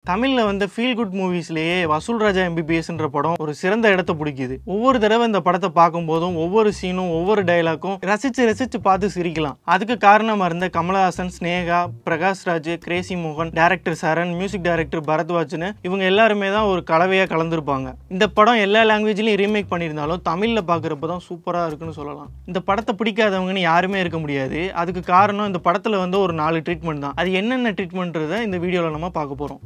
தமிழ்ல வந்த feel good மூவிஸ்லயே வசூல் ராஜா எம்பிபிஎஸ்ன்ற படம் ஒரு சிறந்த இடத்தை பிடிக்குது ஒவ்வொரு தடவை இந்த படத்தை பார்க்கும்போதும் ஒவ்வொரு சீனும் ஒவ்வொரு டைலாக்கும் ரசிச்சு ரசிச்சு பார்த்து சிரிக்கலாம் அதுக்கு காரணமா இருந்த கமலஹாசன் ஸ்னேகா பிரகாஷ் ராஜ் கிரேசி மோகன் டைரக்டர் சரண் மியூசிக் டைரக்டர் பரத்வாஜ்னு இவங்க எல்லாருமே தான் ஒரு கலவையா கலந்துருப்பாங்க இந்த படம் எல்லா லாங்குவேஜ்லயும் ரீமேக் பண்ணியிருந்தாலும் தமிழ்ல பார்க்குறப்ப தான் சூப்பரா இருக்குன்னு சொல்லலாம் இந்த படத்தை பிடிக்காதவங்கன்னு யாருமே இருக்க முடியாது அதுக்கு காரணம் இந்த படத்துல வந்து ஒரு நாலு ட்ரீட்மெண்ட் தான் அது என்னென்ன ட்ரீட்மெண்ட்றத இந்த வீடியோல நம்ம பார்க்க போறோம்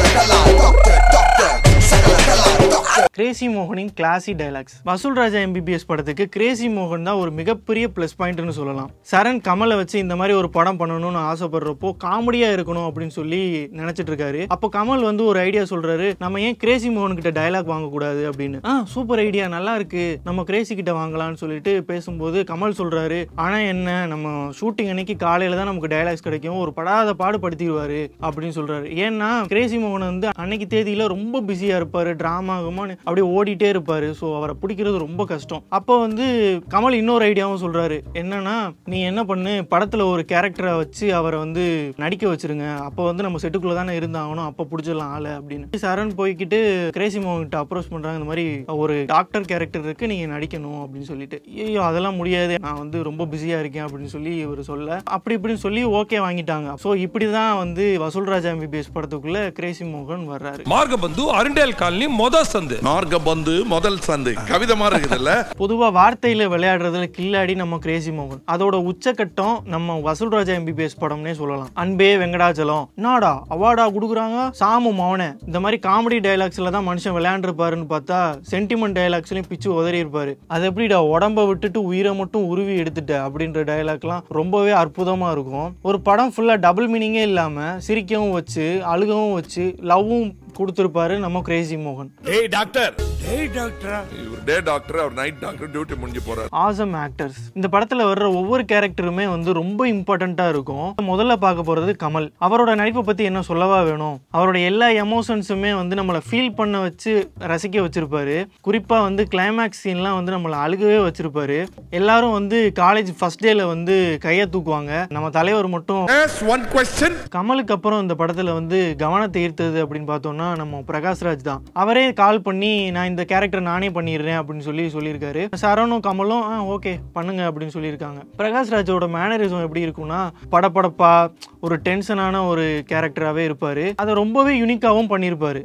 கிரேசி மோகனின் கிளாசி டைலாக்ஸ் வசூல் ராஜா எம்பிபிஎஸ் படத்துக்கு கிரேசி மோகன் தான் ஒரு மிகப்பெரிய ப்ளஸ் பாயிண்ட்னு சொல்லலாம் சரண் கமலை வச்சு இந்த மாதிரி ஒரு படம் பண்ணணும்னு ஆசைப்படுறப்போ காமெடியா இருக்கணும் அப்படின்னு சொல்லி நினைச்சிட்டு இருக்காரு அப்போ கமல் வந்து ஒரு ஐடியா சொல்றாரு நம்ம ஏன் கிரேசி மோகன் கிட்ட டைலாக் வாங்கக்கூடாது அப்படின்னு ஆ சூப்பர் ஐடியா நல்லா இருக்கு நம்ம கிரேசி கிட்ட வாங்கலாம்னு சொல்லிட்டு பேசும்போது கமல் சொல்றாரு ஆனா என்ன நம்ம ஷூட்டிங் அன்னைக்கு காலையில தான் நமக்கு டைலாக்ஸ் கிடைக்கும் ஒரு படாத பாடு படுத்திடுவாரு அப்படின்னு சொல்றாரு ஏன்னா கிரேசி மோகன் வந்து அன்னைக்கு தேதியில ரொம்ப பிஸியா இருப்பாரு டிராமா அப்படியே ஓடிட்டே இருப்பாரு ஸோ அவரை பிடிக்கிறது ரொம்ப கஷ்டம் அப்போ வந்து கமல் இன்னொரு ஐடியாவும் சொல்றாரு என்னன்னா நீ என்ன பண்ணு படத்துல ஒரு கேரக்டரை வச்சு அவரை வந்து நடிக்க வச்சிருங்க அப்போ வந்து நம்ம செட்டுக்குள்ள தானே இருந்தாகணும் அப்போ பிடிச்சிடலாம் ஆளு அப்படின்னு சரண் போய்கிட்டு கிரேசி மோகன் கிட்ட அப்ரோச் பண்றாங்க இந்த மாதிரி ஒரு டாக்டர் கேரக்டர் இருக்கு நீங்க நடிக்கணும் அப்படின்னு சொல்லிட்டு ஐயோ அதெல்லாம் முடியாது நான் வந்து ரொம்ப பிஸியா இருக்கேன் அப்படின்னு சொல்லி இவர் சொல்ல அப்படி இப்படின்னு சொல்லி ஓகே வாங்கிட்டாங்க ஸோ இப்படி தான் வந்து வசூல் ராஜா எம்பிபிஎஸ் படத்துக்குள்ள கிரேசி மோகன் வர்றாரு மார்கபந்து அருண்டேல் காலனி மொத சந்து நார்க பந்து முதல் சந்து கவிதை மாதிரி இருக்குதுல்ல பொதுவா வார்த்தையில விளையாடுறதுல கில்லாடி நம்ம கிரேசி மோகன் அதோட உச்சக்கட்டம் நம்ம வசூல் ராஜா எம்பிபிஎஸ் படம்னே சொல்லலாம் அன்பே வெங்கடாச்சலம் நாடா அவார்டா கொடுக்குறாங்க சாமு மௌனே இந்த மாதிரி காமெடி டைலாக்ஸ்ல தான் மனுஷன் விளையாண்டுருப்பாருன்னு பார்த்தா சென்டிமெண்ட் டைலாக்ஸ்லயும் பிச்சு உதறி இருப்பாரு அது எப்படிடா உடம்ப விட்டுட்டு உயிரை மட்டும் உருவி எடுத்துட்ட அப்படின்ற டைலாக்லாம் ரொம்பவே அற்புதமா இருக்கும் ஒரு படம் ஃபுல்லா டபுள் மீனிங்கே இல்லாம சிரிக்கவும் வச்சு அழுகவும் வச்சு லவ்வும் கொடுத்துருப்பாரு நம்ம கிரேசி மோகன் டேய் டாக்டர் டேய் டாக்டரா இவர் டே டாக்டர் அவர் நைட் டாக்டர் டியூட்டி முடிஞ்சு போறாரு ஆசம் ஆக்டர்ஸ் இந்த படத்துல வர்ற ஒவ்வொரு கேரக்டருமே வந்து ரொம்ப இம்பார்ட்டண்டா இருக்கும் முதல்ல பார்க்க போறது கமல் அவரோட நடிப்பை பத்தி என்ன சொல்லவா வேணும் அவரோட எல்லா எமோஷன்ஸுமே வந்து நம்மளை ஃபீல் பண்ண வச்சு ரசிக்க வச்சிருப்பாரு குறிப்பா வந்து கிளைமேக்ஸ் சீன்லாம் வந்து நம்மளை அழுகவே வச்சிருப்பாரு எல்லாரும் வந்து காலேஜ் ஃபர்ஸ்ட் டேல வந்து கையை தூக்குவாங்க நம்ம தலைவர் மட்டும் ஒன் கொஸ்டின் கமலுக்கு அப்புறம் இந்த படத்துல வந்து கவனத்தை ஈர்த்தது அப்படின்னு பார்த்தோம்னா நம்ம பிரகாஷ்ராஜ் தான் அவரே கால் பண்ணி நான் இந்த கேரக்டர் நானே பண்ணிடுறேன் அப்படின்னு சொல்லி சொல்லியிருக்காரு சரணும் கமலும் ஆ ஓகே பண்ணுங்க அப்படின்னு சொல்லியிருக்காங்க பிரகாஷ்ராஜோட மேனரிசம் எப்படி இருக்கும்னா படபடப்பா ஒரு டென்ஷனான ஒரு கேரக்டராகவே இருப்பாரு அதை ரொம்பவே யூனிக்காவும் பண்ணியிருப்பாரு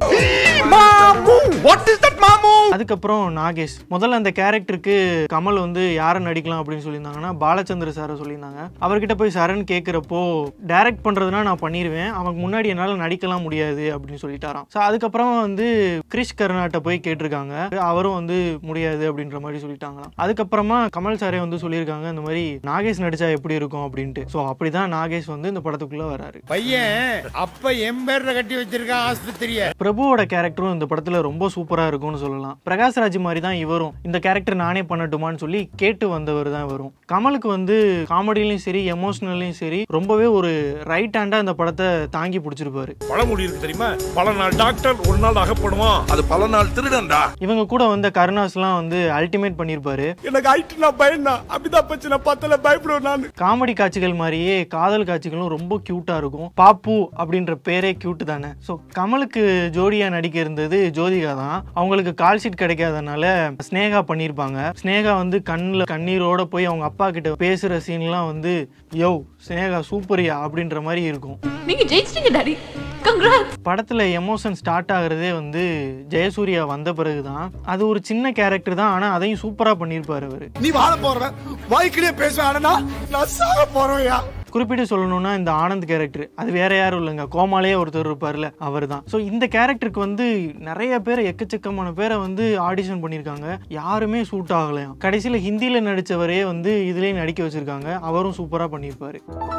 வாட் இஸ் தட் மாமு அதுக்கப்புறம் நாகேஷ் முதல்ல அந்த கேரக்டருக்கு கமல் வந்து யாரை நடிக்கலாம் அப்படின்னு சொல்லியிருந்தாங்கன்னா பாலச்சந்திர சாரை சொல்லியிருந்தாங்க அவர்கிட்ட போய் சரண் கேட்குறப்போ டைரக்ட் பண்ணுறதுனா நான் பண்ணிடுவேன் அவனுக்கு முன்னாடி என்னால் நடிக்கலாம் முடியாது அப்படின்னு சொல்லிட்டாராம் ஸோ அதுக்கப்புறம் வந்து கிரிஷ் கருணாட்டை போய் கேட்டிருக்காங்க அவரும் வந்து முடியாது அப்படின்ற மாதிரி சொல்லிட்டாங்களாம் அதுக்கப்புறமா கமல் சாரே வந்து சொல்லியிருக்காங்க இந்த மாதிரி நாகேஷ் நடிச்சா எப்படி இருக்கும் அப்படின்ட்டு ஸோ அப்படிதான் நாகேஷ் வந்து இந்த படத்துக்குள்ள வராரு பையன் அப்ப என் பேர்ல கட்டி வச்சிருக்கான் ஆஸ்பத்திரிய பிரபுவோட கேரக்டரும் இந்த படத்துல ரொம்ப சூப்பரா இருக்கும்னு சொல்லலாம் பிரகாஷ்ராஜ் மாதிரி தான் இவரும் இந்த கேரக்டர் நானே பண்ணட்டுமான்னு சொல்லி கேட்டு வந்தவர் தான் வரும் கமலுக்கு வந்து காமெடிலையும் சரி எமோஷனல்லையும் சரி ரொம்பவே ஒரு ரைட் ஹேண்டா இந்த படத்தை தாங்கி பிடிச்சிருப்பாரு பழமொழி இருக்கு தெரியுமா பல நாள் டாக்டர் ஒரு நாள் அகப்படுவான் அது பல நாள் திருடன்டா இவங்க கூட வந்த கருணாஸ்லாம் வந்து அல்டிமேட் பண்ணியிருப்பாரு எனக்கு ஹைட் நான் பயந்தா அப்படிதான் பச்சு நான் பார்த்தல பயப்படுவேன் நான் காமெடி காட்சிகள் மாதிரியே காதல் காட்சிகளும் ரொம்ப கியூட்டா இருக்கும் பாப்பு அப்படின்ற பேரே கியூட் தானே ஸோ கமலுக்கு ஜோடியா நடிக்க இருந்தது ஜோதிகா தான் அவங்களுக்கு கால் ஷீட் கிடைக்காதனால ஸ்னேகா பண்ணியிருப்பாங்க ஸ்னேகா வந்து கண்ணில் கண்ணீரோட போய் அவங்க அப்பா கிட்ட பேசுற சீன்லாம் வந்து யோ ஸ்னேகா சூப்பரியா அப்படின்ற மாதிரி இருக்கும் நீங்க ஜெயிச்சிட்டீங்க டாடி கங்க்ராட் படத்துல எமோஷன் ஸ்டார்ட் ஆகுறதே வந்து ஜெயசூர்யா வந்த பிறகுதான் அது ஒரு சின்ன கேரக்டர் தான் ஆனா அதையும் சூப்பரா பண்ணியிருப்பாரு அவரு நீ வாழ போற வாய்க்கிலே பேசுவேன் ஆனா நான் சாக போறேன்யா குறிப்பிட்டு சொல்லணும்னா இந்த ஆனந்த் கேரக்டர் அது வேற யாரும் இல்லைங்க கோமாலே ஒருத்தர் இருப்பார்ல அவர் தான் ஸோ இந்த கேரக்டருக்கு வந்து நிறைய பேர் எக்கச்சக்கமான பேரை வந்து ஆடிஷன் பண்ணியிருக்காங்க யாருமே சூட் ஆகலையாம் கடைசியில் ஹிந்தியில் நடித்தவரே வந்து இதுலேயும் நடிக்க வச்சிருக்காங்க அவரும் சூப்பராக பண்ணியிருப்பாரு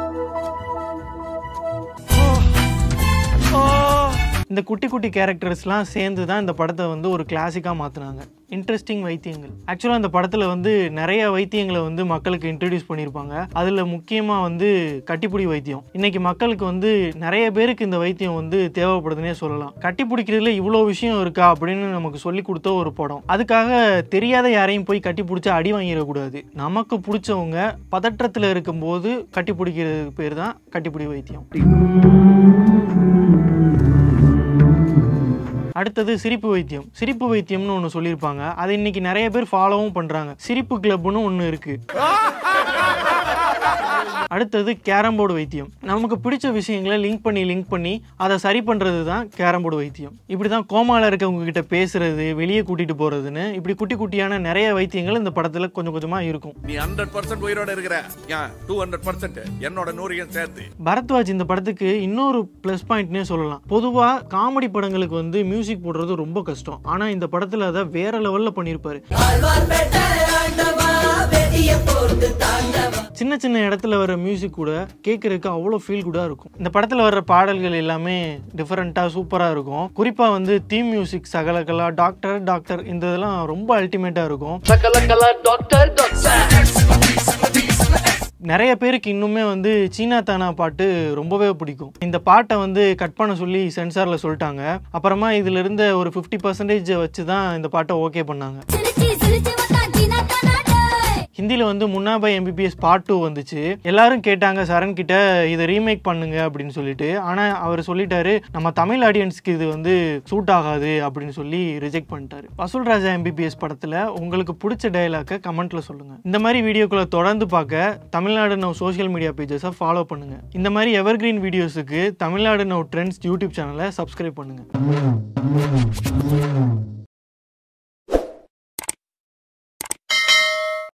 இந்த குட்டி குட்டி கேரக்டர்ஸ்லாம் சேர்ந்து தான் இந்த படத்தை வந்து ஒரு கிளாசிக்காக மாற்றினாங்க இன்ட்ரெஸ்டிங் வைத்தியங்கள் ஆக்சுவலாக இந்த படத்தில் வந்து நிறைய வைத்தியங்களை வந்து மக்களுக்கு இன்ட்ரடியூஸ் பண்ணியிருப்பாங்க அதில் முக்கியமாக வந்து கட்டிப்புடி வைத்தியம் இன்னைக்கு மக்களுக்கு வந்து நிறைய பேருக்கு இந்த வைத்தியம் வந்து தேவைப்படுதுன்னே சொல்லலாம் கட்டி பிடிக்கிறதுல இவ்வளோ விஷயம் இருக்கா அப்படின்னு நமக்கு சொல்லி கொடுத்த ஒரு படம் அதுக்காக தெரியாத யாரையும் போய் கட்டி பிடிச்சி அடி வாங்கிடக்கூடாது நமக்கு பிடிச்சவங்க பதற்றத்தில் இருக்கும்போது கட்டி பிடிக்கிறதுக்கு பேர் தான் கட்டிப்பிடி வைத்தியம் அடுத்தது சிரிப்பு வைத்தியம் சிரிப்பு வைத்தியம்னு ஒன்று சொல்லியிருப்பாங்க அதை இன்னைக்கு நிறைய பேர் ஃபாலோவும் பண்றாங்க சிரிப்பு கிளப்னு ஒன்று இருக்கு அடுத்தது கேரம் போர்டு வைத்தியம் நமக்கு பிடிச்ச விஷயங்களை லிங்க் பண்ணி லிங்க் பண்ணி அதை சரி பண்றது தான் கேரம் போர்டு வைத்தியம் இப்படி தான் கோமால இருக்கவங்க கிட்ட பேசுறது வெளியே கூட்டிட்டு போறதுன்னு இப்படி குட்டி குட்டியான நிறைய வைத்தியங்கள் இந்த படத்துல கொஞ்சம் கொஞ்சமா இருக்கும் நீ ஹண்ட்ரட் பர்சன்ட் உயிரோட இருக்கிற ஏன் டூ ஹண்ட்ரட் பர்சன்ட் என்னோட நூறையும் சேர்த்து பரத்வாஜ் இந்த படத்துக்கு இன்னொரு ப்ளஸ் பாயிண்ட்னே சொல்லலாம் பொதுவாக காமெடி படங்களுக்கு வந்து மியூசிக் போடுறது ரொம்ப கஷ்டம் ஆனால் இந்த படத்தில் அதை வேற லெவலில் பண்ணியிருப்பாரு சின்ன சின்ன இடத்துல வர மியூசிக் கூட கேட்கறதுக்கு அவ்வளோ ஃபீல் குடாக இருக்கும் இந்த படத்தில் வர்ற பாடல்கள் எல்லாமே டிஃப்ரெண்ட்டாக சூப்பராக இருக்கும் குறிப்பாக வந்து theme music Sakalakala doctor doctor இந்த இதெல்லாம் ரொம்ப அல்டிமேட்டாக இருக்கும் நிறைய பேருக்கு இன்னுமே வந்து சீனா தானா பாட்டு ரொம்பவே பிடிக்கும் இந்த பாட்டை வந்து கட் பண்ண சொல்லி சென்சாரில் சொல்லிட்டாங்க அப்புறமா இதில் இருந்த ஒரு ஃபிஃப்டி பர்சன்டேஜ் வச்சு தான் இந்த பாட்டை ஓகே பண்ணாங்க ஹிந்தியில் வந்து முன்னாபை எம்பிபிஎஸ் பார்ட் டூ வந்துச்சு எல்லாரும் கேட்டாங்க சரண் கிட்ட இதை ரீமேக் பண்ணுங்க அப்படின்னு சொல்லிட்டு ஆனால் அவர் சொல்லிட்டாரு நம்ம தமிழ் ஆடியன்ஸ்க்கு இது வந்து சூட் ஆகாது அப்படின்னு சொல்லி ரிஜெக்ட் பண்ணிட்டாரு வசூல் ராஜா எம்பிபிஎஸ் படத்தில் உங்களுக்கு பிடிச்ச டயலாக்கை கமெண்ட்ல சொல்லுங்க இந்த மாதிரி வீடியோக்களை தொடர்ந்து பார்க்க தமிழ்நாடு நவ் சோஷியல் மீடியா பேஜஸை ஃபாலோ பண்ணுங்க இந்த மாதிரி எவர்கிரீன் வீடியோஸுக்கு தமிழ்நாடு நவ் ட்ரெண்ட்ஸ் யூடியூப் சேனலை சப்ஸ்கிரைப் பண்ணுங்க